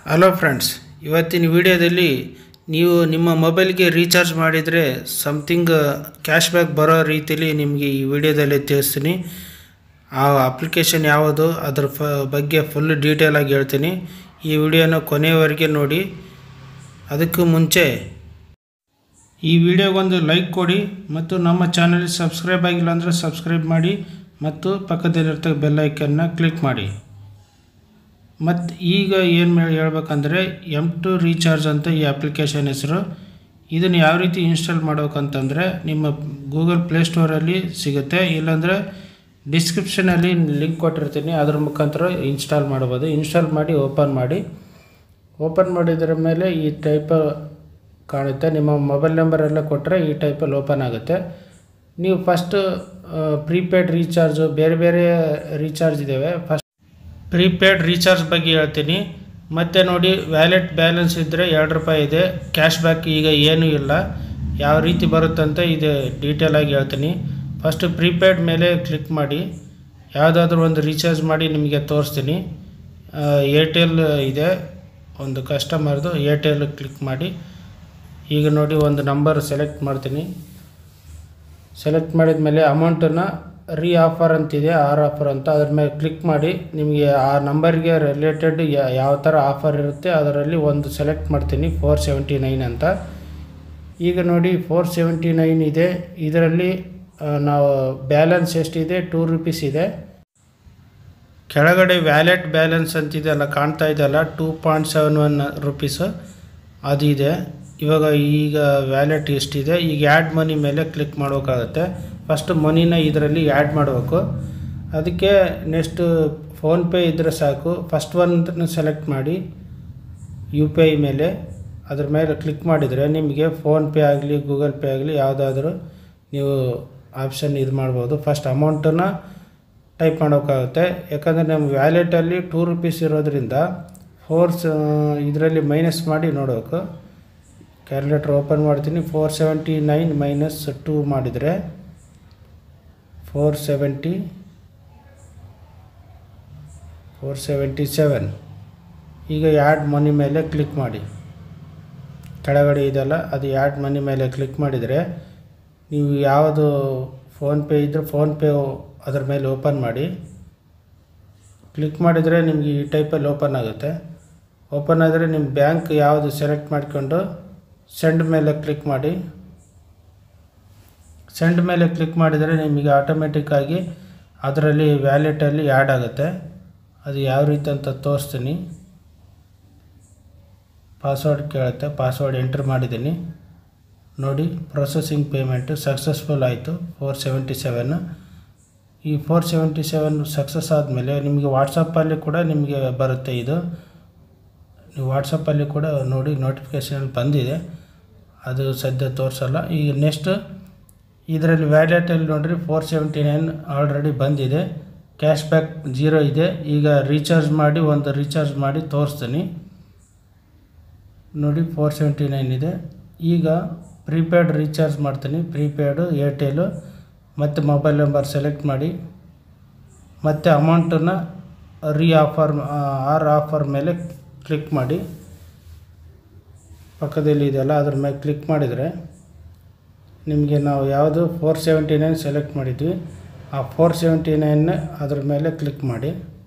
hello friends ಇವತ್ತಿನ ವಿಡಿಯೋದಲ್ಲಿ ನೀವು ನಿಮ್ಮ ಮೊಬೈಲ್ಗೆ ರೀಚಾರ್ಜ್ ಮಾಡಿದರೆ ಸಮಥಿಂಗ್ ಕ್ಯಾಶ್ ಬ್ಯಾಕ್ ಬರೋ ರೀತಿಯಲ್ಲಿ ನಿಮಗೆ ಈ ವಿಡಿಯೋದಲ್ಲಿ ತಿಳಿಸ್ತೀನಿ ಆ ಅಪ್ಲಿಕೇಶನ್ ಯಾವುದು ಅದ್ರ ಫ ಬಗ್ಗೆ ಫುಲ್ ಡೀಟೇಲಾಗಿ ಹೇಳ್ತೀನಿ ಈ ವಿಡಿಯೋನ ಕೊನೆಯವರೆಗೆ ನೋಡಿ ಅದಕ್ಕೂ ಮುಂಚೆ ಈ ವಿಡಿಯೋಗೊಂದು ಲೈಕ್ ಕೊಡಿ ಮತ್ತು ನಮ್ಮ ಚಾನಲ್ ಸಬ್ಸ್ಕ್ರೈಬ್ ಆಗಿಲ್ಲ ಅಂದರೆ ಸಬ್ಸ್ಕ್ರೈಬ್ ಮಾಡಿ ಮತ್ತು ಪಕ್ಕದಲ್ಲಿರ್ತಕ್ಕ ಬೆಲ್ ಐಕನ್ನ ಕ್ಲಿಕ್ ಮಾಡಿ ಮತ್ತು ಈಗ ಏನು ಹೇಳ್ಬೇಕಂದ್ರೆ ಎಮ್ ಟು ರೀಚಾರ್ಜ್ ಅಂತ ಈ ಅಪ್ಲಿಕೇಶನ್ ಹೆಸರು ಇದನ್ನು ಯಾವ ರೀತಿ ಇನ್ಸ್ಟಾಲ್ ಮಾಡ್ಬೇಕಂತಂದರೆ ನಿಮ್ಮ ಗೂಗಲ್ ಪ್ಲೇಸ್ಟೋರಲ್ಲಿ ಸಿಗುತ್ತೆ ಇಲ್ಲಾಂದರೆ ಡಿಸ್ಕ್ರಿಪ್ಷನಲ್ಲಿ ಲಿಂಕ್ ಕೊಟ್ಟಿರ್ತೀನಿ ಅದ್ರ ಮುಖಾಂತರ ಇನ್ಸ್ಟಾಲ್ ಮಾಡ್ಬೋದು ಇನ್ಸ್ಟಾಲ್ ಮಾಡಿ ಓಪನ್ ಮಾಡಿ ಓಪನ್ ಮಾಡಿದ್ರ ಮೇಲೆ ಈ ಟೈಪ್ ಕಾಣುತ್ತೆ ನಿಮ್ಮ ಮೊಬೈಲ್ ನಂಬರ್ ಎಲ್ಲ ಕೊಟ್ಟರೆ ಈ ಟೈಪಲ್ಲಿ ಓಪನ್ ಆಗುತ್ತೆ ನೀವು ಫಸ್ಟು ಪ್ರೀಪೇಯ್ಡ್ ರೀಚಾರ್ಜು ಬೇರೆ ಬೇರೆ ರೀಚಾರ್ಜ್ ಇದ್ದಾವೆ ಫಸ್ಟ್ ಪ್ರೀಪೇಯ್ಡ್ ರೀಚಾರ್ಜ್ ಬಗ್ಗೆ ಹೇಳ್ತೀನಿ ಮತ್ತು ನೋಡಿ ವ್ಯಾಲೆಟ್ ಬ್ಯಾಲೆನ್ಸ್ ಇದ್ದರೆ ಎರಡು ರೂಪಾಯಿ ಇದೆ ಕ್ಯಾಶ್ ಬ್ಯಾಕ್ ಈಗ ಏನೂ ಇಲ್ಲ ಯಾವ ರೀತಿ ಬರುತ್ತಂತ ಇದು ಡೀಟೇಲಾಗಿ ಹೇಳ್ತೀನಿ ಫಸ್ಟು ಪ್ರೀಪೇಯ್ಡ್ ಮೇಲೆ ಕ್ಲಿಕ್ ಮಾಡಿ ಯಾವುದಾದ್ರೂ ಒಂದು ರೀಚಾರ್ಜ್ ಮಾಡಿ ನಿಮಗೆ ತೋರಿಸ್ತೀನಿ ಏರ್ಟೆಲ್ ಇದೆ ಒಂದು ಕಸ್ಟಮರ್ದು ಏರ್ಟೆಲ್ ಕ್ಲಿಕ್ ಮಾಡಿ ಈಗ ನೋಡಿ ಒಂದು ನಂಬರ್ ಸೆಲೆಕ್ಟ್ ಮಾಡ್ತೀನಿ ಸೆಲೆಕ್ಟ್ ಮಾಡಿದ ಮೇಲೆ ಅಮೌಂಟನ್ನು ರೀ ಆಫರ್ ಅಂತಿದೆ ಆರ್ ಆಫರ್ ಅಂತ ಅದ್ರ ಮೇಲೆ ಕ್ಲಿಕ್ ಮಾಡಿ ನಿಮಗೆ ಆ ನಂಬರ್ಗೆ ರಿಲೇಟೆಡ್ ಯಾವ ಥರ ಆಫರ್ ಇರುತ್ತೆ ಅದರಲ್ಲಿ ಒಂದು ಸೆಲೆಕ್ಟ್ ಮಾಡ್ತೀನಿ ಫೋರ್ ಸೆವೆಂಟಿ ನೈನ್ ಅಂತ ಈಗ ನೋಡಿ ಫೋರ್ ಸೆವೆಂಟಿ ನೈನ್ ಇದೆ ಇದರಲ್ಲಿ ನಾವು ಬ್ಯಾಲೆನ್ಸ್ ಎಷ್ಟಿದೆ ಟೂ ರುಪೀಸ್ ಇದೆ ಕೆಳಗಡೆ ವ್ಯಾಲೆಟ್ ಬ್ಯಾಲೆನ್ಸ್ ಅಂತಿದೆಯಲ್ಲ ಕಾಣ್ತಾ ಇದೆಯಲ್ಲ two point seven one rupees ಅದು ಇದೆ ಇವಾಗ ಈಗ ವ್ಯಾಲೆಟ್ ಎಷ್ಟಿದೆ ಈಗ ಆ್ಯಡ್ ಮನಿ ಮೇಲೆ ಕ್ಲಿಕ್ ಮಾಡಬೇಕಾಗತ್ತೆ ಫಸ್ಟು ಮನಿನ ಇದರಲ್ಲಿ ಆ್ಯಡ್ ಮಾಡಬೇಕು ಅದಕ್ಕೆ ನೆಕ್ಸ್ಟು ಫೋನ್ಪೇ ಇದ್ದರೆ ಸಾಕು ಫಸ್ಟ್ ಒಂದು ಸೆಲೆಕ್ಟ್ ಮಾಡಿ ಯು ಪಿ ಐ ಮೇಲೆ ಅದ್ರ ಮೇಲೆ ಕ್ಲಿಕ್ ಮಾಡಿದರೆ ನಿಮಗೆ ಫೋನ್ಪೇ ಆಗಲಿ ಗೂಗಲ್ ಪೇ ಆಗಲಿ ಯಾವುದಾದ್ರೂ ನೀವು ಆಪ್ಷನ್ ಇದು ಮಾಡ್ಬೋದು ಫಸ್ಟ್ ಅಮೌಂಟನ್ನು ಟೈಪ್ ಮಾಡೋಕ್ಕಾಗುತ್ತೆ ಯಾಕಂದರೆ ನಮ್ಮ ವ್ಯಾಲೆಟಲ್ಲಿ ಟೂ ರುಪೀಸ್ ಇರೋದ್ರಿಂದ ಫೋರ್ಸ್ ಇದರಲ್ಲಿ ಮೈನಸ್ ಮಾಡಿ ನೋಡಬೇಕು ಕ್ಯಾಲ್ಕುಲೇಟ್ರ್ ಓಪನ್ ಮಾಡ್ತೀನಿ four seventy nine minus two ಮಾಡಿದರೆ four seventy four seventy seven ಈಗ ಆ್ಯಡ್ ಮನಿ ಮೇಲೆ ಕ್ಲಿಕ್ ಮಾಡಿ ಕೆಳಗಡೆ ಇದೆಲ್ಲ ಅದು ಆ್ಯಡ್ ಮನಿ ಮೇಲೆ ಕ್ಲಿಕ್ ಮಾಡಿದರೆ ನೀವು ಯಾವುದು ಫೋನ್ಪೇ ಇದ್ದರೆ ಫೋನ್ಪೇ ಅದ್ರ ಮೇಲೆ ಓಪನ್ ಮಾಡಿ ಕ್ಲಿಕ್ ಮಾಡಿದರೆ ನಿಮಗೆ ಈ ಟೈಪಲ್ಲಿ ಓಪನ್ ಆಗುತ್ತೆ ಓಪನ್ ಆದರೆ ನಿಮ್ಮ ಬ್ಯಾಂಕ್ ಯಾವುದು ಸೆಲೆಕ್ಟ್ ಮಾಡಿಕೊಂಡು ಸೆಂಡ್ ಮೇಲೆ ಕ್ಲಿಕ್ ಮಾಡಿ ಸೆಂಡ್ ಮೇಲೆ ಕ್ಲಿಕ್ ಮಾಡಿದರೆ ನಿಮಗೆ ಆಟೋಮೆಟಿಕ್ಕಾಗಿ ಅದರಲ್ಲಿ ವ್ಯಾಲೆಟಲ್ಲಿ ಆ್ಯಡ್ ಆಗುತ್ತೆ ಅದು ಯಾವ ರೀತಿ ಅಂತ ತೋರಿಸ್ತೀನಿ ಪಾಸ್ವರ್ಡ್ ಕೇಳುತ್ತೆ ಪಾಸ್ವರ್ಡ್ ಎಂಟ್ರ್ ಮಾಡಿದ್ದೀನಿ ನೋಡಿ ಪ್ರೊಸೆಸಿಂಗ್ ಪೇಮೆಂಟು ಸಕ್ಸಸ್ಫುಲ್ ಆಯಿತು ಫೋರ್ ಸೆವೆಂಟಿ ಸೆವೆನ್ ಈ ಫೋರ್ ಸೆವೆಂಟಿ ಸೆವೆನ್ ಸಕ್ಸಸ್ ಆದಮೇಲೆ ನಿಮಗೆ ವಾಟ್ಸಪ್ಪಲ್ಲಿ ಕೂಡ ನಿಮಗೆ ಬರುತ್ತೆ ಇದು ನೀವು ವಾಟ್ಸಪ್ಪಲ್ಲಿ ಕೂಡ ನೋಡಿ ನೋಟಿಫಿಕೇಷನ್ ಬಂದಿದೆ ಅದು ಸದ್ಯ ತೋರಿಸಲ್ಲ ಈಗ ನೆಕ್ಸ್ಟ್ ಇದರಲ್ಲಿ ವ್ಯಾಲೆಟಲ್ಲಿ ನೋಡಿರಿ ಫೋರ್ ಸೆವೆಂಟಿ ನೈನ್ ಆಲ್ರೆಡಿ ಬಂದಿದೆ ಕ್ಯಾಶ್ ಬ್ಯಾಕ್ ಜೀರೋ ಇದೆ ಈಗ ರೀಚಾರ್ಜ್ ಮಾಡಿ ಒಂದು ರೀಚಾರ್ಜ್ ಮಾಡಿ ತೋರಿಸ್ತೀನಿ ನೋಡಿ ಫೋರ್ ಸೆವೆಂಟಿ ನೈನ್ ಇದೆ ಈಗ ಪ್ರೀಪೇಯ್ಡ್ ರೀಚಾರ್ಜ್ ಮಾಡ್ತೀನಿ ಪ್ರೀಪೇಯ್ಡು ಏರ್ಟೆಲು ಮತ್ತು ಮೊಬೈಲ್ ನಂಬರ್ ಸೆಲೆಕ್ಟ್ ಮಾಡಿ ಮತ್ತು ಅಮೌಂಟನ್ನು ರೀ ಆಫರ್ ಆರ್ ಆಫರ್ ಮೇಲೆ ಕ್ಲಿಕ್ ಮಾಡಿ ಪಕ್ಕದಲ್ಲಿ ಇದೆಯಲ್ಲ ಅದ್ರ ಮೇಲೆ ಕ್ಲಿಕ್ ಮಾಡಿದರೆ ನಿಮಗೆ ನಾವು ಯಾವುದು ಫೋರ್ ಸೆವೆಂಟಿ ನೈನ್ ಸೆಲೆಕ್ಟ್ ಮಾಡಿದ್ವಿ ಆ ಫೋರ್ ಸೆವೆಂಟಿ ನೈನ್ ಅದ್ರ ಮೇಲೆ ಕ್ಲಿಕ್ ಮಾಡಿ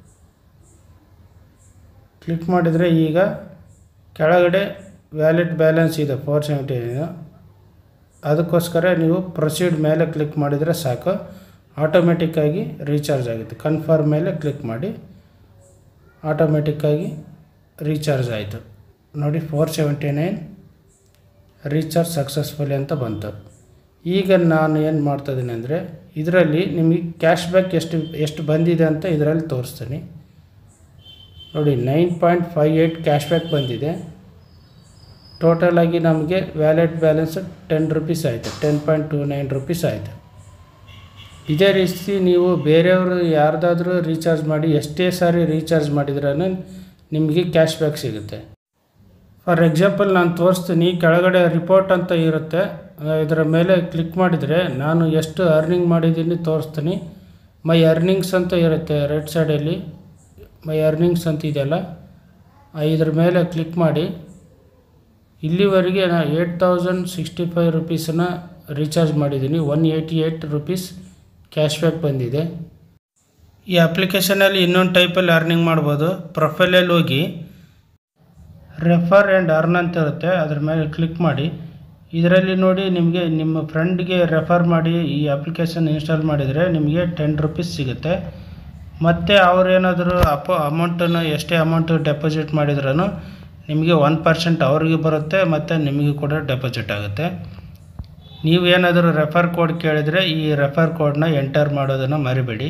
ಕ್ಲಿಕ್ ಮಾಡಿದರೆ ಈಗ ಕೆಳಗಡೆ ವ್ಯಾಲೆಟ್ ಬ್ಯಾಲೆನ್ಸ್ ಇದೆ ಫೋರ್ ಸೆವೆಂಟಿ ನೈನು ಅದಕ್ಕೋಸ್ಕರ ನೀವು ಪ್ರೊಸೀಡ್ ಮೇಲೆ ಕ್ಲಿಕ್ ಮಾಡಿದರೆ ಸಾಕು ಆಟೋಮೆಟಿಕ್ಕಾಗಿ ರೀಚಾರ್ಜ್ ಆಗುತ್ತೆ ಕನ್ಫರ್ಮ್ ಮೇಲೆ ಕ್ಲಿಕ್ ಮಾಡಿ ಆಟೋಮೆಟಿಕ್ಕಾಗಿ ರೀಚಾರ್ಜ್ ಆಯಿತು ನೋಡಿ four seventy nine recharge successfully ಅಂತ ಬಂತು ಈಗ ನಾನು ಏನು ಮಾಡ್ತಾಯಿದ್ದೀನಿ ಅಂದರೆ ಇದರಲ್ಲಿ ನಿಮಗೆ ಕ್ಯಾಶ್ ಬ್ಯಾಕ್ ಎಷ್ಟು ಎಷ್ಟು ಬಂದಿದೆ ಅಂತ ಇದರಲ್ಲಿ ತೋರಿಸ್ತೀನಿ ನೋಡಿ nine point five eight cash back ಬಂದಿದೆ ಟೋಟಲಾಗಿ ನಮಗೆ ವ್ಯಾಲೆಟ್ ಬ್ಯಾಲೆನ್ಸ್ ಟೆನ್ ರುಪೀಸ್ ಆಯಿತು ten point two nine rupees ಆಯಿತು ಇದೇ ರೀತಿ ನೀವು ಬೇರೆಯವರು ಯಾರ್ದಾದ್ರೂ ರೀಚಾರ್ಜ್ ಮಾಡಿ ಎಷ್ಟೇ ಸಾರಿ ರೀಚಾರ್ಜ್ ಮಾಡಿದ್ರೂ ನಿಮಗೆ ಕ್ಯಾಶ್ ಬ್ಯಾಕ್ ಸಿಗುತ್ತೆ ಫಾರ್ ಎಕ್ಸಾಂಪಲ್ ನಾನು ತೋರಿಸ್ತೀನಿ ಕೆಳಗಡೆ ರಿಪೋರ್ಟ್ ಅಂತ ಇರುತ್ತೆ ಇದರ ಮೇಲೆ ಕ್ಲಿಕ್ ಮಾಡಿದರೆ ನಾನು ಎಷ್ಟು ಅರ್ನಿಂಗ್ ಮಾಡಿದ್ದೀನಿ ತೋರಿಸ್ತೀನಿ ಮೈ ಅರ್ನಿಂಗ್ಸ್ ಅಂತ ಇರುತ್ತೆ ರೈಟ್ ಸೈಡಲ್ಲಿ ಮೈ ಅರ್ನಿಂಗ್ಸ್ ಅಂತ ಇದೆಯಲ್ಲ ಇದ್ರ ಮೇಲೆ ಕ್ಲಿಕ್ ಮಾಡಿ ಇಲ್ಲಿವರೆಗೆ ನಾನು ಏಯ್ಟ್ ತೌಸಂಡ್ ಸಿಕ್ಸ್ಟಿ ಫೈವ್ ರುಪೀಸನ್ನ ರೀಚಾರ್ಜ್ ಮಾಡಿದ್ದೀನಿ one eighty eight rupees cash back ಬಂದಿದೆ ಈ ಅಪ್ಲಿಕೇಶನಲ್ಲಿ ಇನ್ನೊಂದು ಟೈಪಲ್ಲಿ ಅರ್ನಿಂಗ್ ಮಾಡ್ಬೋದು ಪ್ರೊಫೈಲಲ್ಲಿ ಹೋಗಿ ರೆಫರ್ ಆ್ಯಂಡ್ ಅರ್ನ್ ಅಂತ ಇರುತ್ತೆ ಅದ್ರ ಮೇಲೆ ಕ್ಲಿಕ್ ಮಾಡಿ ಇದರಲ್ಲಿ ನೋಡಿ ನಿಮಗೆ ನಿಮ್ಮ ಫ್ರೆಂಡ್ಗೆ ರೆಫರ್ ಮಾಡಿ ಈ ಅಪ್ಲಿಕೇಶನ್ ಇನ್ಸ್ಟಾಲ್ ಮಾಡಿದರೆ ನಿಮಗೆ ಟೆನ್ ರುಪೀಸ್ ಸಿಗುತ್ತೆ ಮತ್ತು ಅವ್ರೇನಾದರೂ ಅಪ ಅಮೌಂಟನ್ನು ಎಷ್ಟೇ ಅಮೌಂಟು ಡೆಪಾಸಿಟ್ ಮಾಡಿದ್ರೂ ನಿಮಗೆ ಒನ್ ಪರ್ಸೆಂಟ್ ಅವ್ರಿಗೆ ಬರುತ್ತೆ ಮತ್ತು ನಿಮಗೆ ಕೂಡ ಡೆಪಾಸಿಟ್ ಆಗುತ್ತೆ ನೀವೇನಾದರೂ ರೆಫರ್ ಕೋಡ್ ಕೇಳಿದರೆ ಈ ರೆಫರ್ ಕೋಡ್ನ ಎಂಟರ್ ಮಾಡೋದನ್ನು ಮರಿಬೇಡಿ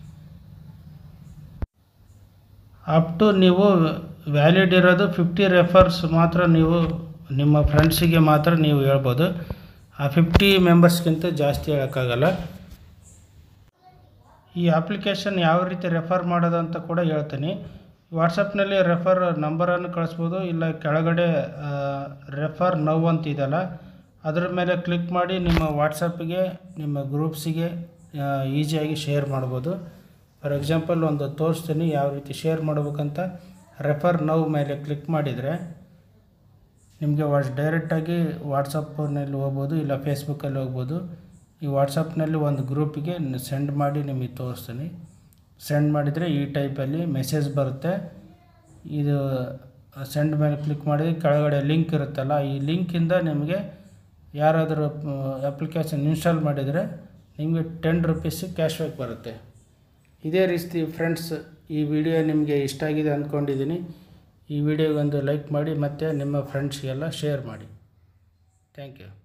ಅಪ್ ಟು ನೀವು ವ್ಯಾಲಿಡ್ ಇರೋದು ಫಿಫ್ಟಿ ರೆಫರ್ಸ್ ಮಾತ್ರ ನೀವು ನಿಮ್ಮ ಫ್ರೆಂಡ್ಸಿಗೆ ಮಾತ್ರ ನೀವು ಹೇಳ್ಬೋದು ಆ ಫಿಫ್ಟಿ ಮೆಂಬರ್ಸ್ಗಿಂತ ಜಾಸ್ತಿ ಹೇಳೋಕ್ಕಾಗಲ್ಲ ಈ ಅಪ್ಲಿಕೇಶನ್ ಯಾವ ರೀತಿ ರೆಫರ್ ಮಾಡೋದು ಅಂತ ಕೂಡ ಹೇಳ್ತೀನಿ ವಾಟ್ಸಪ್ನಲ್ಲಿ ರೆಫರ್ ನಂಬರನ್ನು ಕಳಿಸ್ಬೋದು ಇಲ್ಲ ಕೆಳಗಡೆ ರೆಫರ್ ನವ್ ಅಂತ ಇದೆಯಲ್ಲ ಅದ್ರ ಮೇಲೆ ಕ್ಲಿಕ್ ಮಾಡಿ ನಿಮ್ಮ ವಾಟ್ಸಪ್ಪಿಗೆ ನಿಮ್ಮ ಗ್ರೂಪ್ಸಿಗೆ ಈಸಿಯಾಗಿ ಶೇರ್ ಮಾಡ್ಬೋದು ಫಾರ್ ಎಕ್ಸಾಂಪಲ್ ಒಂದು ತೋರಿಸ್ತೀನಿ ಯಾವ ರೀತಿ ಶೇರ್ ಮಾಡ್ಬೇಕಂತ ರೆಫರ್ ನವ್ ಮೇಲೆ ಕ್ಲಿಕ್ ಮಾಡಿದರೆ ನಿಮಗೆ ವಾಟ್ಸ್ ಡೈರೆಕ್ಟಾಗಿ ವಾಟ್ಸಪ್ನಲ್ಲಿ ಹೋಗ್ಬೋದು ಇಲ್ಲ ಫೇಸ್ಬುಕ್ಕಲ್ಲಿ ಹೋಗ್ಬೋದು ಈ ವಾಟ್ಸಪ್ನಲ್ಲಿ ಒಂದು ಗ್ರೂಪಿಗೆ ಸೆಂಡ್ ಮಾಡಿ ನಿಮಗೆ ತೋರಿಸ್ತೀನಿ ಸೆಂಡ್ ಮಾಡಿದರೆ ಈ ಟೈಪಲ್ಲಿ ಮೆಸೇಜ್ ಬರುತ್ತೆ ಇದು ಸೆಂಡ್ ಮೇಲೆ ಕ್ಲಿಕ್ ಮಾಡಿದರೆ ಕೆಳಗಡೆ ಲಿಂಕ್ ಇರುತ್ತಲ್ಲ ಈ ಲಿಂಕಿಂದ ನಿಮಗೆ ಯಾರಾದರೂ ಅಪ್ಲಿಕೇಶನ್ ಇನ್ಸ್ಟಾಲ್ ಮಾಡಿದರೆ ನಿಮಗೆ ಟೆನ್ ರುಪೀಸಿಗೆ ಕ್ಯಾಶ್ ಬ್ಯಾಕ್ ಬರುತ್ತೆ ಇದೇ ರೀತಿ ಫ್ರೆಂಡ್ಸ್ ಈ ವಿಡಿಯೋ ನಿಮಗೆ ಇಷ್ಟ ಆಗಿದೆ ಅಂದ್ಕೊಂಡಿದ್ದೀನಿ ಈ ವಿಡಿಯೋಗೊಂದು ಲೈಕ್ ಮಾಡಿ ಮತ್ತು ನಿಮ್ಮ ಫ್ರೆಂಡ್ಸ್ಗೆಲ್ಲ ಶೇರ್ ಮಾಡಿ ಥ್ಯಾಂಕ್ ಯು